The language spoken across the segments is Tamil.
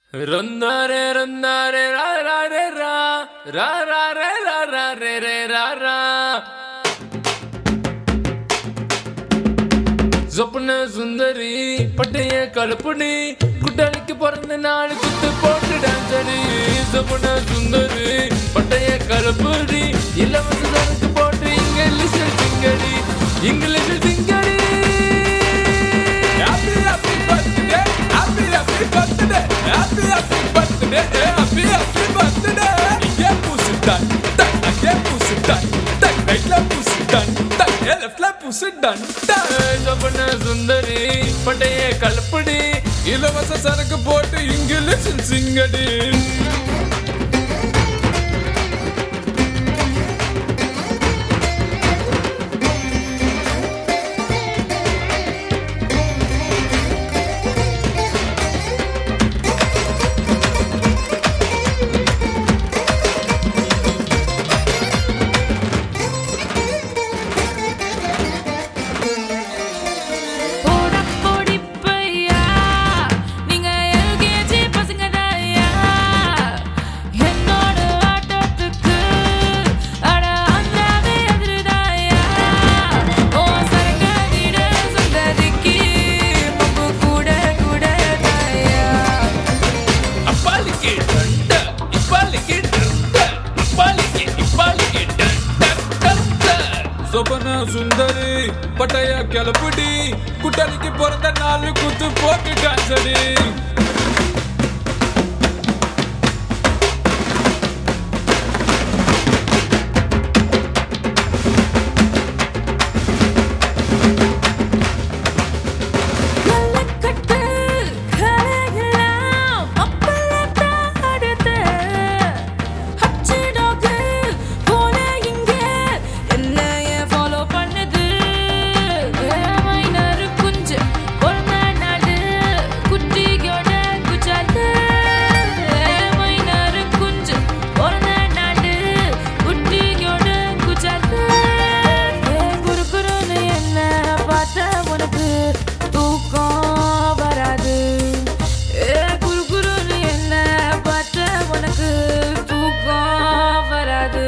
Rondare, rondare, ra ra re ra, ra ra re ra ra re re ra ra. சொப்பன சுந்தரி பட்டைய கலப்புடி குட்டாளிக்கு பிறந்த நாள் குத்து போட்டு டான்சடி சொப்பன சுந்தரி பட்டைய கலப்புடி இலவச போட்டு இங்கிலீஷில் சிங்கடி இங்கிலீஷில் சிங்கடி Happy, happy birthday, happy, happy birthday, happy, happy birthday, happy, happy birthday. Yeah, pussy done, done, yeah, pussy done, done, right left pussy done, done, yeah, left left pussy done, done. சொப்பன சுந்தரி பட்டைய கலப்படி இலவச சரக்கு போட்டு இங்கிலீஷில் சிங்கடி போடா போடிப்பையா நீங்க எல்கேஜி பசங்க தாயா என்னோட ஆட்டத்துக்கு அட அந்தாவே எதிர்தாயா ஓ சரங்கடிட சுந்தரிக்கு பம்பு கூட கூட தாயா அப்பாலிக்கு டண்ட இப்பாலிக்கு டண்ட அப்பாலிக்கு இப்பாலிக்கு டண்ட டண்ட சொப்பன சுந்தரி பட்டைய கிளப்புடி குட்டாளிக்கு பிறந்த நாலு குத்து போட்டு டான்சடி நல்லக்கட்டு கலையெல்லாம் அப்பள பாடுது ஹச்சு டாக் போல இங்க என்னைய ஃபாலோ பண்ணுது மைனர் குஞ்சு பொறுமை நாடு குட்டியோட குச்சாது மைனர் குஞ்சு பொறுமை நாடு குட்டியோட குச்சாது குரு குருன்னு என்ன பார்த்த உனக்கு தூக்கம் வராது ஏ குரு குருன்னு என்ன பார்த்த உனக்கு தூக்கம் வராது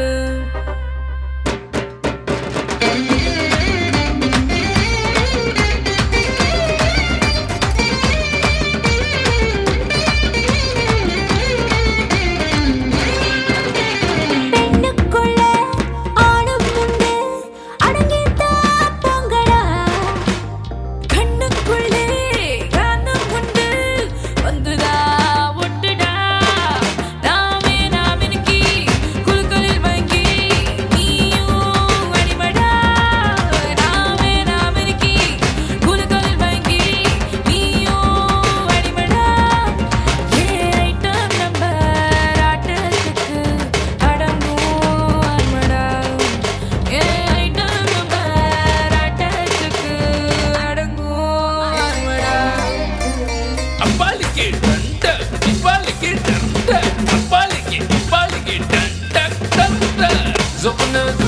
பெண்ணுக்குள்ள ஆணும் உண்டு அடங்கிட்டா பொங்கடா கண்ணுக்குள்ளே காந்தம் உண்டு வந்துதா ஒட்டுடா நாமே நாமினுக்கி குழுக்களில் வாங்கி நீயும் அடிமடா நாமே நாமினுக்கி குழுக்களில் வாங்கி நீயும் அடிமடா ஏ ஐட்டம் நம்பர் ஆட்டத்துக்கு அடங்கும் ஆர்மடா ஏ ஐட்டம் நம்பர் ஆட்டத்துக்கு அடங்கும் ஆர்மடா அப்பாலிக்கு டண்ட இப்பாலிக்கு டண்ட அப்பாலிக்கு இப்பாலிக்கு டண்ட டண்ட சொப்பன